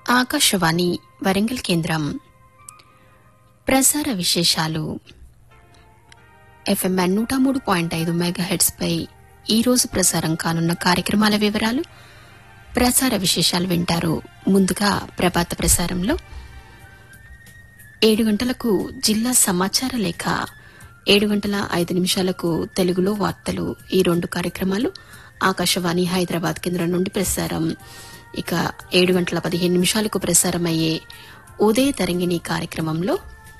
ఆకాశవాణి వరంగల్ కేంద్రం ప్రసార విశేషాలు ఎఫ్ఎంఎన్ నూట మూడు పాయింట్ ఐదు మెగాహెడ్స్ పై ఈ రోజు ప్రసారం కానున్న కార్యక్రమాల వివరాలు ప్రసార విశేషాలు వింటారు ముందుగా ప్రభాత ప్రసారంలో ఏడు గంటలకు జిల్లా సమాచార లేఖ ఏడు గంటల ఐదు నిమిషాలకు తెలుగులో వార్తలు ఈ రెండు కార్యక్రమాలు ఆకాశవాణి హైదరాబాద్ కేంద్రం నుండి ప్రసారం ఇక ఏడు గంటల పదిహేను నిమిషాలకు ప్రసారమయ్యే ఉదయ తరంగిణి కార్యక్రమంలో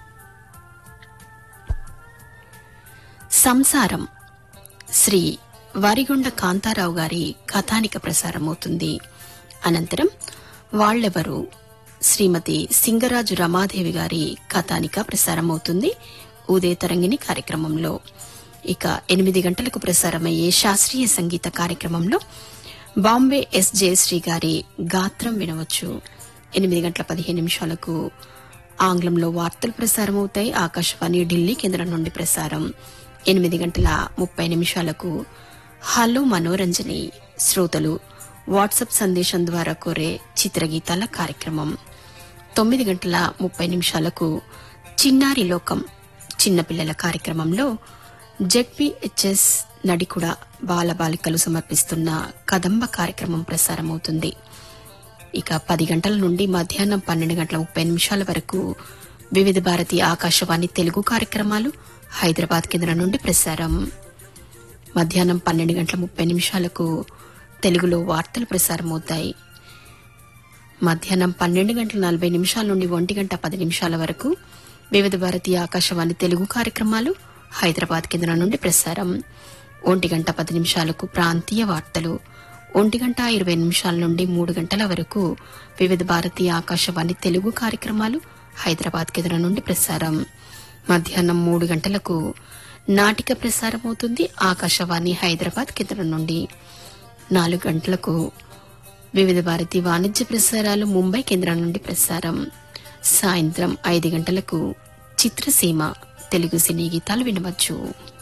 సంసారం శ్రీ వారిగొండ కాంతారావు గారి కథానిక ప్రసారమవుతుంది అనంతరం వాళ్ళెవరు శ్రీమతి సింగరాజు రమాదేవి గారి కథానిక ప్రసారమవుతుంది ఉదయ తరంగిణి కార్యక్రమంలో ఇక ఎనిమిది గంటలకు ప్రసారమయ్యే శాస్త్రీయ సంగీత కార్యక్రమంలో బాంబే ఎస్ జయశ్రీ గారి గాత్రం వినవచ్చు ఎనిమిది గంటల పదిహేను నిమిషాలకు ఆంగ్లంలో వార్తలు ప్రసారమవుతాయి ఆకాశవాణి ఢిల్లీ కేంద్రం నుండి ప్రసారం ఎనిమిది గంటల ముప్పై నిమిషాలకు హలో మనోరంజని శ్రోతలు వాట్సాప్ సందేశం ద్వారా కోరే చిత్రగీతాల కార్యక్రమం తొమ్మిది గంటల ముప్పై నిమిషాలకు చిన్నారి లోకం చిన్నపిల్లల కార్యక్రమంలో జెడ్పీహెచ్ఎస్ నడికుడ బాలబాలికలు సమర్పిస్తున్న కదంబ కార్యక్రమం ప్రసారమవుతుంది ఇక పది గంటల నుండి మధ్యాహ్నం పన్నెండు గంటల ముప్పై నిమిషాల వరకు వివిధ భారతి ఆకాశవాణి తెలుగు కార్యక్రమాలు హైదరాబాద్ కేంద్రం నుండి ప్రసారం మధ్యాహ్నం పన్నెండు గంటల ముప్పై నిమిషాలకు తెలుగులో వార్తలు ప్రసారమవుతాయి మధ్యాహ్నం పన్నెండు గంటల నలభై నిమిషాల నుండి ఒంటి గంట పది నిమిషాల వరకు వివిధ భారతి ఆకాశవాణి తెలుగు కార్యక్రమాలు హైదరాబాద్ కేంద్రం నుండి ప్రసారం ఒంటి గంట పది నిమిషాలకు ప్రాంతీయ వార్తలు ఒంటి గంట ఇరవై నిమిషాల నుండి మూడు గంటల వరకు వివిధ భారతి ఆకాశవాణి తెలుగు కార్యక్రమాలు హైదరాబాద్ కేంద్రం నుండి ప్రసారం మధ్యాహ్నం మూడు గంటలకు నాటిక ప్రసారం అవుతుంది ఆకాశవాణి హైదరాబాద్ కేంద్రం నుండి నాలుగు గంటలకు వివిధ భారతి వాణిజ్య ప్రసారాలు ముంబై కేంద్రం నుండి ప్రసారం సాయంత్రం ఐదు గంటలకు చిత్రసీమ తెలుగు సినీ గీతాలు వినవచ్చు